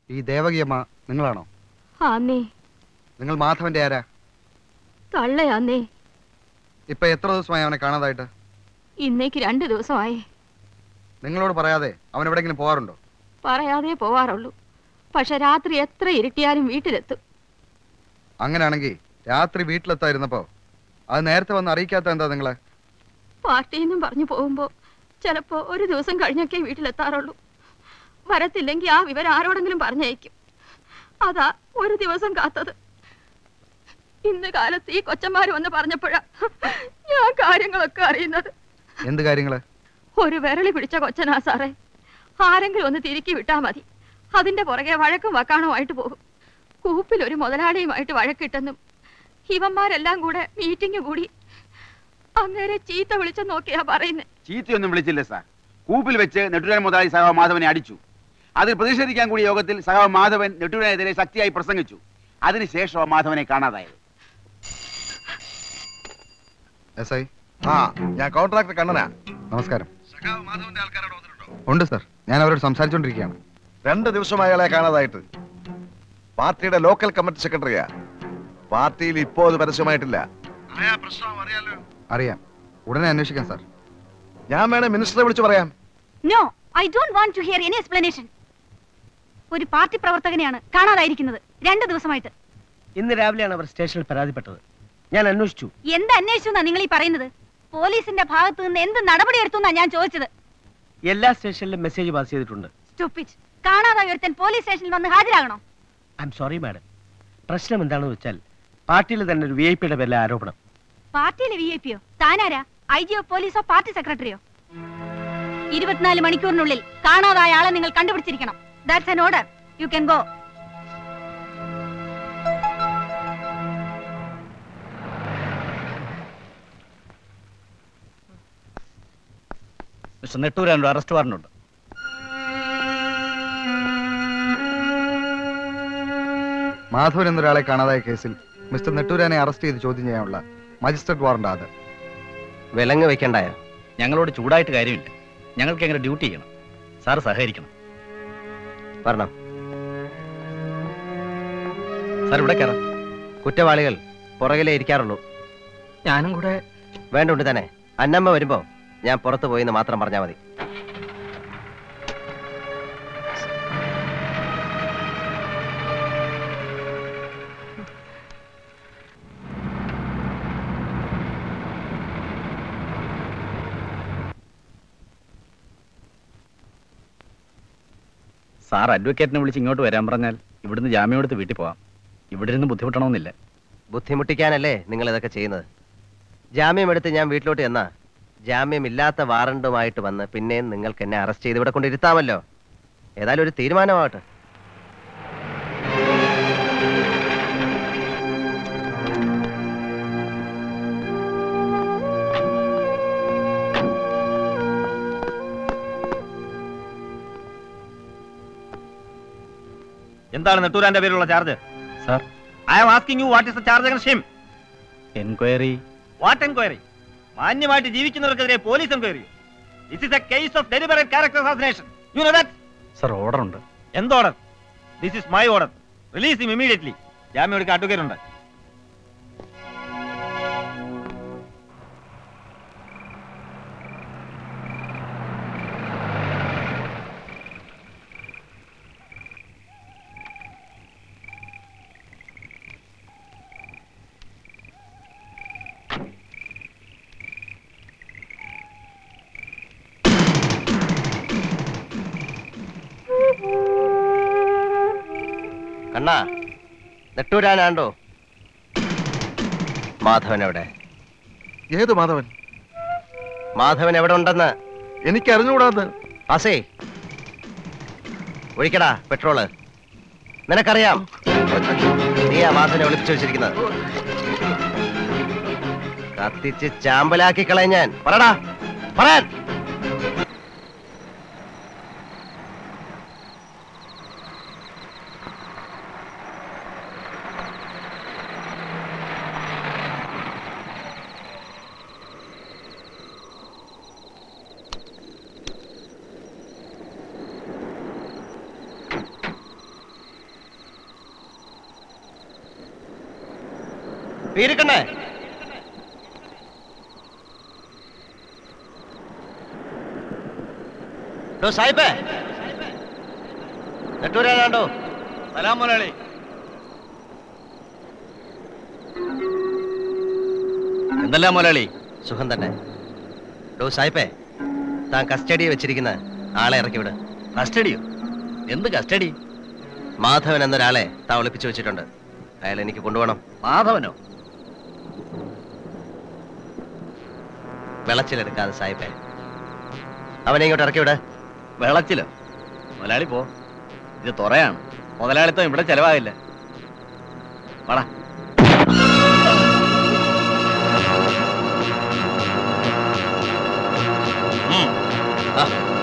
ഈ ദേവകിയമ്മ നിങ്ങളാണോ ആന്നേ നിങ്ങൾ മാധവന്റെ ആരാ തള്ളയാന്നേ ഇപ്പൊ എത്ര ദിവസമായി അവനെ കാണാതായിട്ട് ഇന്നേക്ക് രണ്ടു ദിവസമായി നിങ്ങളോട് പറയാതെ അവൻ എവിടെയെങ്കിലും പോകാറുണ്ടോ പറയാതെ പോവാറുള്ളൂ പക്ഷെ രാത്രി എത്ര ഇരുട്ടിയാലും വീട്ടിലെത്തും അങ്ങനെയാണെങ്കിൽ രാത്രി വീട്ടിലെത്തായിരുന്നപ്പോ അത് നേരത്തെ വന്ന് അറിയിക്കാത്ത എന്താ നിങ്ങളെ പാർട്ടിന്നും പറഞ്ഞു പോകുമ്പോ ചിലപ്പോ ഒരു ദിവസം കഴിഞ്ഞൊക്കെ വീട്ടിലെത്താറുള്ളൂ വരത്തില്ലെങ്കിൽ ആ വിവരം ആരോടെങ്കിലും പറഞ്ഞയക്കും അതാ ഒരു ദിവസം കാത്തത് ഇന്ന് കാലത്ത് ഈ കൊച്ചന്മാര് വന്ന് പറഞ്ഞപ്പോഴാ ഞാൻ കാര്യങ്ങളൊക്കെ അറിയുന്നത് എന്ത് കാര്യങ്ങള് ഒരു വിരളി പിടിച്ച കൊച്ചനാ സാറേ ആരെങ്കിലും ഒന്ന് തിരുക്കി വിട്ടാ മതി അതിന്റെ പുറകെ വഴക്കും വക്കാണുമായിട്ട് പോകും കൂപ്പിൽ ഒരു മുതലാളിയുമായിട്ട് വഴക്കിട്ടെന്നും ഇവന്മാരെല്ലാം കൂടെ മീറ്റിംഗ് കൂടി അങ്ങേരെ ചീത്ത വിളിച്ചു നോക്കിയാ പറയുന്നേ ചീത്തയൊന്നും വിളിച്ചില്ല സാർ കൂപ്പിൽ വെച്ച് നെട്ടുരാൻ മുതലാളി സഹാവ് മാധവനെ അടിച്ചു അതിൽ പ്രതിഷേധിക്കാൻ കൂടിയ യോഗത്തിൽ സഹാവ് മാധവൻ നെട്ടുരാനെതിരെ ശക്തിയായി പ്രസംഗിച്ചു അതിനുശേഷം മാധവനെ കാണാതായത് എസ് ഐ ആ ഞാൻ കോൺട്രാക്ടർ കണ്ണനാ നമസ്കാരം ഉണ്ട് സർ ഞാൻ അവരോട് സംസാരിച്ചുകൊണ്ടിരിക്കുകയാണ് രണ്ട് ദിവസമായി അയാളെ കാണാതായിട്ട് പാർട്ടിയുടെ ലോക്കൽ കമ്മിറ്റി സെക്രട്ടറിയാ പാർട്ടിയിൽ ഇപ്പോ അത് പരസ്യമായിട്ടില്ല അറിയാം ഉടനെ അന്വേഷിക്കാം സാർ ഞാൻ വേണേ മിനിസ്റ്ററെ വിളിച്ചു പറയാം no I don't want to hear any explanation ഒരു പാർട്ടി പ്രവർത്തകനെയാണ് കാണാതായിരിക്കുന്നത് രണ്ട് ദിവസമായിട്ട് ഇന്ന് രാവിലെയാണ് അവർ സ്റ്റേഷനിൽ പരാതിപ്പെട്ടത് ഞാൻ അന്വേഷിച്ചു എന്ത് അന്വേഷിച്ചു എന്നാ നിങ്ങൾ ഈ പറയുന്നത് പോലീസിന്റെ ഭാഗത്ത് നിന്ന് എന്ത് നടപടി എടുത്തു എന്നാ ഞാൻ ചോദിച്ചത് എല്ലാ സ്റ്റേഷനിലും മെസ്സേജ് പാസ് ചെയ്തിട്ടുണ്ട് സ്റ്റുപ്പിഡ് കാണാതായി ഒരുത്തൻ പോലീസ് സ്റ്റേഷനിൽ വന്ന് ഹാജരാകണോ ഐ എം സോറി മാഡം പ്രശ്നം എന്താണെന്ന് വെച്ചാൽ പാർട്ടിയിൽ തന്നെ ഒരു വി ഐ പിയുടെ പേരിലെ ആരോപണം പാർട്ടിയിലെ വി ഐ പിയോ താനാരാ ഐ ജിയോ പോലീസോ പാർട്ടി സെക്രട്ടറിയോ ഇരുപത്തിനാല് മണിക്കൂറിനുള്ളിൽ കാണാതായ ആളെ നിങ്ങൾ കണ്ടുപിടിച്ചിരിക്കണം that's an order you can go mister Netturan ഒരു അറസ്റ്റ് വാറണ്ടുണ്ട് മാധവൻ എന്നൊരാളെ കാണാതായ കേസിൽ മിസ്റ്റർ നെട്ടൂരാനെ അറസ്റ്റ് ചെയ്ത് ചോദ്യം ചെയ്യാനുള്ള മജിസ്ട്രേറ്റ് വാറണ്ട് അത് വിലങ്ങ് വെക്കണ്ടായോ ഞങ്ങളോട് ചൂടായിട്ട് കാര്യമില്ല ഞങ്ങൾക്ക് എങ്ങനെ ഡ്യൂട്ടി ചെയ്യണം സാർ സഹകരിക്കണം വരണം സാർ ഇവിടെ കയറാം കുറ്റവാളികൾ പുറകിലേ ഇരിക്കാറുള്ളൂ ഞാനും കൂടെ വേണ്ടുണ്ട് തന്നെ അന്നമ്മ വരുമ്പോ ഞാൻ പുറത്തു പോയി എന്ന് മാത്രം പറഞ്ഞാൽ മതി സാർ അഡ്വക്കേറ്റിനെ വിളിച്ച് ഇങ്ങോട്ട് വരാൻ പറഞ്ഞാൽ ഇവിടുന്ന് ജാമ്യം എടുത്ത് വീട്ടിൽ പോവാം ഇവിടെ ഇരുന്ന് ബുദ്ധിമുട്ടണമെന്നില്ല ബുദ്ധിമുട്ടിക്കാനല്ലേ നിങ്ങൾ ഇതൊക്കെ ചെയ്യുന്നത് ജാമ്യം എടുത്ത് ഞാൻ വീട്ടിലോട്ട് ചെന്നാ ജാമ്യം ഇല്ലാത്ത വാറണ്ടുമായിട്ട് വന്ന് പിന്നെയും നിങ്ങൾക്ക് എന്നെ അറസ്റ്റ് ചെയ്ത് ഇവിടെ കൊണ്ടിരുത്താമല്ലോ ഏതായാലും ഒരു തീരുമാനമാവട്ടെ എന്താണ് നെട്ടൂരാന്റെ പേരിലുള്ള charge sir I am asking you what is the charge against him enquiry what enquiry മാന്യമായിട്ട് ജീവിക്കുന്നവർക്കെതിരെ police enquiry it is a case of deliberate character assassination you know that sir order ഉണ്ട് എന്ത് order this is my order release him immediately ജാമ്യം എടുക്കാൻ advocate ഉണ്ട് കണ്ണാ നെട്ടൂരാനാണ്ടോ മാധവൻ എവിടെ ഏത് മാധവൻ മാധവൻ എവിടെ ഉണ്ടെന്ന് എനിക്ക് അറിഞ്ഞുകൂടാന്ന് ആസേ ഒഴിക്കടാ പെട്രോള് നിനക്കറിയാം നീയാ മാധവനെ ഒളിപ്പിച്ചു വെച്ചിരിക്കുന്നത് കത്തിച്ച് ചാമ്പലാക്കി കളയാൻ ഞാൻ പറടാ പറയാൻ പീരിക്കണ്ണേ ഡോ സാഹിബേ നെട്ടൂരാണ്ടോ സലാം മുതലാളി എന്തല്ല മുതലാളി സുഖം തന്നെ ഡോ സാഹിബേ താൻ കസ്റ്റഡി വെച്ചിരിക്കുന്ന ആളെ ഇറക്കി വിട് കസ്റ്റഡിയോ എന്ത് കസ്റ്റഡി മാധവൻ എന്നൊരാളെ താൻ ഒളിപ്പിച്ചു വെച്ചിട്ടുണ്ട് അയാൾ എനിക്ക് കൊണ്ടുപോകണം മാധവനോ വിളച്ചിലെടുക്കാതെ സാഹിബേ അവനെ ഇങ്ങോട്ട് ഇറക്കി വിട് വെളച്ചിലോ മുതലാളി പോ ഇത് തുറയാണ് മുതലാളിത്തം ഇവിടെ ചെലവാകില്ല വാടാ ഉം. ആ.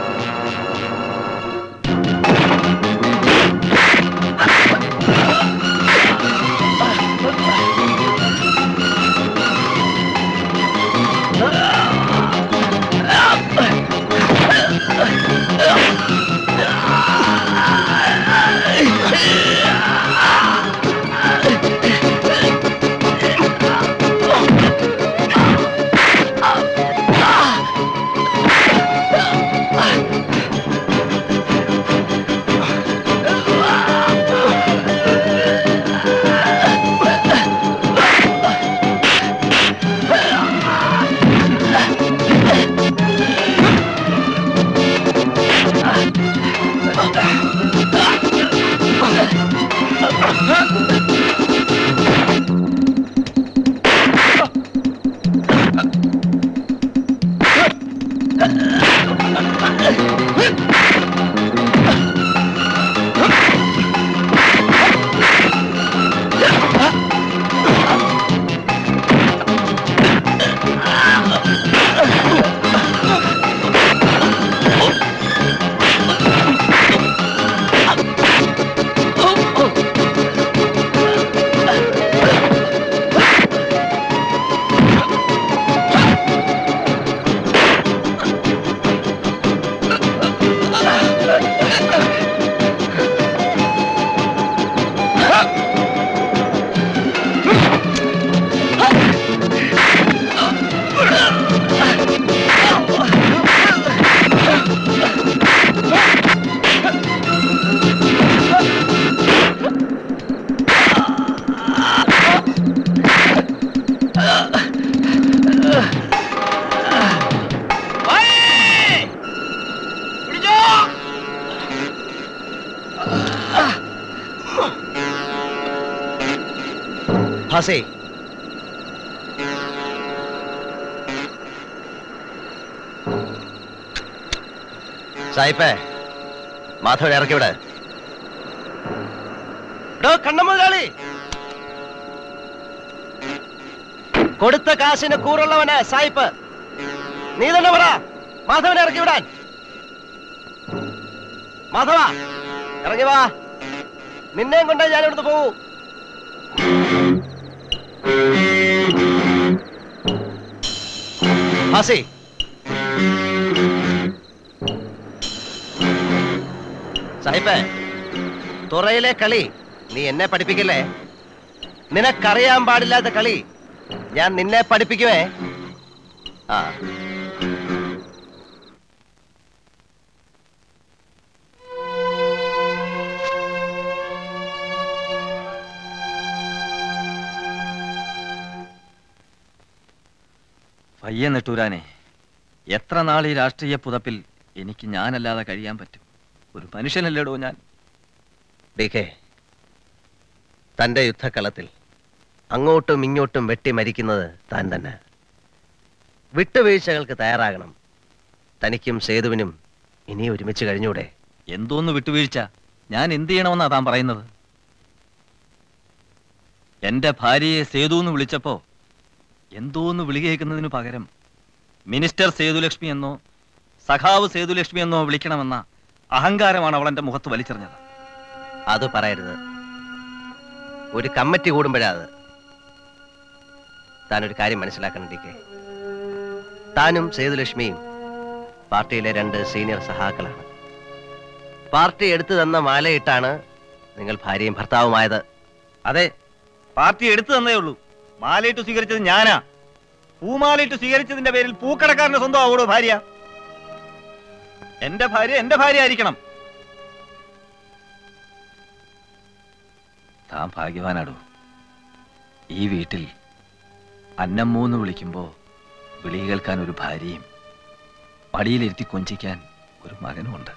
ഭാസേ സായിപ്പേ മാധവൻ ഇറക്കി വിട് എടോ കണ്ണമുതലാളി കൊടുത്ത കാശിന് കൂറുള്ളവന് സായിപ്പ് നീ തന്നെ പറ മാധവനെ ഇറക്കി വിടാൻ മാധവ ഇറങ്ങി വാ നിന്നെയും കൊണ്ട് ഞാൻ ഇവിടുന്ന് പോകൂ ഭാസി സാഹിബേ തുറയിലെ കളി നീ എന്നെ പഠിപ്പിക്കില്ലേ നിനക്കറിയാൻ പാടില്ലാത്ത കളി ഞാൻ നിന്നെ പഠിപ്പിക്കുവേ ആ പയ്യെ നെട്ടൂരാനെ എത്ര നാൾ ഈ രാഷ്ട്രീയ പുതപ്പിൽ എനിക്ക് ഞാനല്ലാതെ കഴിയാൻ പറ്റും ഒരു മനുഷ്യനല്ലേടോ ഞാൻ ഡി കെ തന്റെ യുദ്ധക്കളത്തിൽ അങ്ങോട്ടും ഇങ്ങോട്ടും വെട്ടി മരിക്കുന്നത് താൻ തന്നെ വിട്ടുവീഴ്ചകൾക്ക് തയ്യാറാകണം തനിക്കും സേതുവിനും ഇനി ഒരുമിച്ച് കഴിഞ്ഞൂടെ എന്തോന്ന് വിട്ടുവീഴ്ച ഞാൻ എന്ത് ചെയ്യണമെന്നാ താൻ പറയുന്നത് എന്റെ ഭാര്യയെ സേതു എന്ന് വിളിച്ചപ്പോ എന്തോന്ന് വിളി കേൾക്കുന്നതിന് പകരം മിനിസ്റ്റർ സേതുലക്ഷ്മി എന്നോ സഖാവ് സേതുലക്ഷ്മി എന്നോ വിളിക്കണമെന്ന അഹങ്കാരമാണ് അവൾ എന്റെ മുഖത്ത് വലിച്ചെറിഞ്ഞത് അത് പറയരുത് ഒരു കമ്മിറ്റി കൂടുമ്പോഴാ അത് താനൊരു കാര്യം മനസ്സിലാക്കണം ഡി കെ താനും സേതുലക്ഷ്മിയും പാർട്ടിയിലെ രണ്ട് സീനിയർ സഹാക്കളാണ് പാർട്ടി എടുത്തു തന്ന മാലയിട്ടാണ് നിങ്ങൾ ഭാര്യയും ഭർത്താവുമായത് അതെ പാർട്ടി എടുത്തു തന്നേ ഉള്ളൂ മാലയിട്ട് സ്വീകരിച്ചത് ഞാനാ പൂമാലയിട്ട് സ്വീകരിച്ചതിന്റെ പേരിൽ പൂക്കടക്കാരന്റെ സ്വന്തം ആവോടോ ഭാര്യ എന്റെ ഭാര്യ എന്റെ ഭാര്യ ആയിരിക്കണം താൻ ഭാഗ്യവാനാടോ ഈ വീട്ടിൽ അന്നമ്മൂന്ന് വിളിക്കുമ്പോ വിളി കേൾക്കാൻ ഒരു ഭാര്യയും പടിയിലിരുത്തി കൊഞ്ചിക്കാൻ ഒരു മകനുമുണ്ട്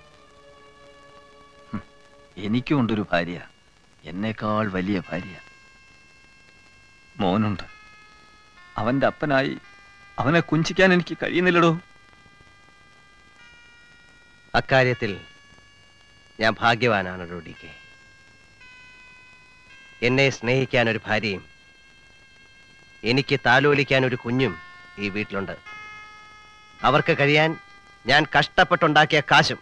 ഹും, എനിക്കുമുണ്ടൊരു ഭാര്യ എന്നേക്കാൾ വലിയ ഭാര്യ മോനുണ്ട് അവന്റെ അപ്പനായി അവനെ കുഞ്ചിക്കാൻ എനിക്ക് കഴിയുന്നില്ലടോ അക്കാര്യത്തിൽ ഞാൻ ഭാഗ്യവാനാണ് ഡി കെ എന്നെ സ്നേഹിക്കാൻ ഒരു ഭാര്യയും എനിക്ക് താലോലിക്കാൻ ഒരു കുഞ്ഞും ഈ വീട്ടിലുണ്ട് അവർക്ക് കഴിയാൻ ഞാൻ കഷ്ടപ്പെട്ടുണ്ടാക്കിയ കാശും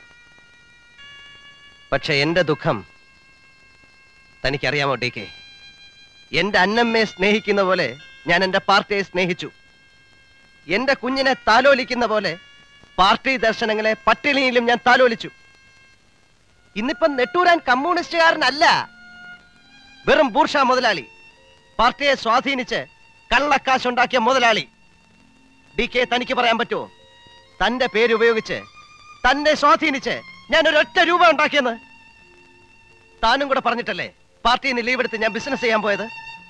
പക്ഷെ എന്റെ ദുഃഖം തനിക്കറിയാമോ ഡി കെ എന്റെ അന്നമ്മയെ സ്നേഹിക്കുന്ന പോലെ ഞാൻ എന്റെ പാർട്ടിയെ സ്നേഹിച്ചു എന്റെ കുഞ്ഞിനെ താലോലിക്കുന്ന പോലെ പാർട്ടി ദർശനങ്ങളെ പട്ടിണിയിലും ഞാൻ താലോലിച്ചു ഇന്നിപ്പം നെട്ടൂരാൻ കമ്മ്യൂണിസ്റ്റുകാരനല്ല വെറും ബൂർഷ മുതലാളി പാർട്ടിയെ സ്വാധീനിച്ച് കള്ളക്കാശുണ്ടാക്കിയ മുതലാളി ഡി കെ തനിക്ക് പറയാൻ പറ്റുമോ തന്റെ പേര് ഉപയോഗിച്ച് തന്നെ സ്വാധീനിച്ച് ഞാൻ ഒരു ഒറ്റ രൂപ ഉണ്ടാക്കിയെന്ന് താനും കൂടെ പറഞ്ഞിട്ടല്ലേ പാർട്ടിയിൽ നിന്ന് ലീവ് എടുത്ത് ഞാൻ ബിസിനസ് ചെയ്യാൻ പോയത്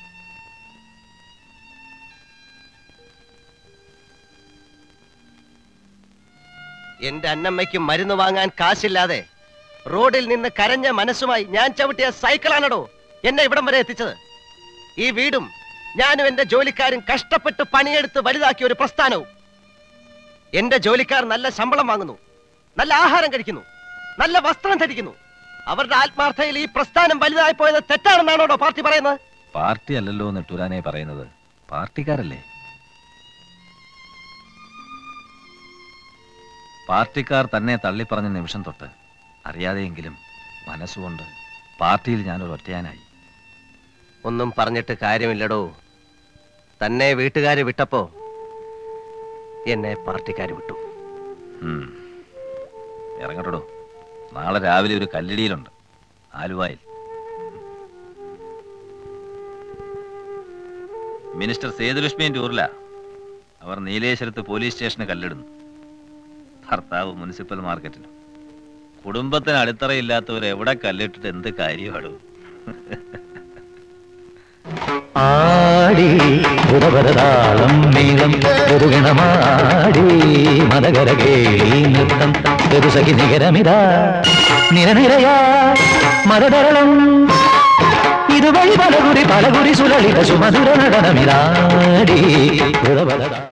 എന്റെ അന്നമ്മയ്ക്ക് മരുന്ന് വാങ്ങാൻ കാശില്ലാതെ റോഡിൽ നിന്ന് കരഞ്ഞ മനസ്സുമായി ഞാൻ ചവിട്ടിയ സൈക്കിളാണടോ എന്നെ ഇവിടം വരെ എത്തിച്ചത് ഈ വീടും ഞാനും എന്റെ ജോലിക്കാരും കഷ്ടപ്പെട്ട് പണിയെടുത്ത് വലുതാക്കിയ ഒരു പ്രസ്ഥാനവും എന്റെ ജോലിക്കാർ നല്ല ശമ്പളം വാങ്ങുന്നു നല്ല ആഹാരം കഴിക്കുന്നു നല്ല വസ്ത്രം ധരിക്കുന്നു അവരുടെ ആത്മാർത്ഥയിൽ ഈ പ്രസ്ഥാനം വലുതായി പോയത് തെറ്റാണെന്നാണോടോ പാർട്ടി പറയുന്നത് പാർട്ടി അല്ലല്ലോ നെട്ടൂരാനെ പറയുന്നത് പാർട്ടിക്കാരല്ലേ പാർട്ടിക്കാർ തന്നെ തള്ളിപ്പറഞ്ഞ നിമിഷം തൊട്ട് അറിയാതെയെങ്കിലും മനസ്സുകൊണ്ട് പാർട്ടിയിൽ ഞാനൊരു ഒറ്റയാനായി ഒന്നും പറഞ്ഞിട്ട് കാര്യമില്ലടോ തന്നെ വീട്ടുകാര് വിട്ടപ്പോ എന്നെ പാർട്ടിക്കാര് വിട്ടു ഉം. ഇറങ്ങട്ടോ നാളെ രാവിലെ ഒരു കല്ലിടിയിലുണ്ട് ആലുവായിൽ മിനിസ്റ്റർ സേതുലക്ഷ്മിയും ടൂറില അവർ നീലേശ്വരത്ത് പോലീസ് സ്റ്റേഷന് കല്ലിടുന്നു ഭർത്താവ് മുനിസിപ്പൽ മാർക്കറ്റിലും കുടുംബത്തിന് അടിത്തറയില്ലാത്തവർ എവിടെ കല്ലിട്ടിട്ട് എന്ത് കാര്യമാടും ആടി പുരവരതാളം നീളം പുതുഗണമാടി മതകരകേളി നൃത്തം പെരുസഖി നികരമിതാ നിരനിരയാ മതതരളം ഇതുവഴി പലകുറി പലകുറി സുലളിത സുമധുര നടനമിതാടി പുരവരതാ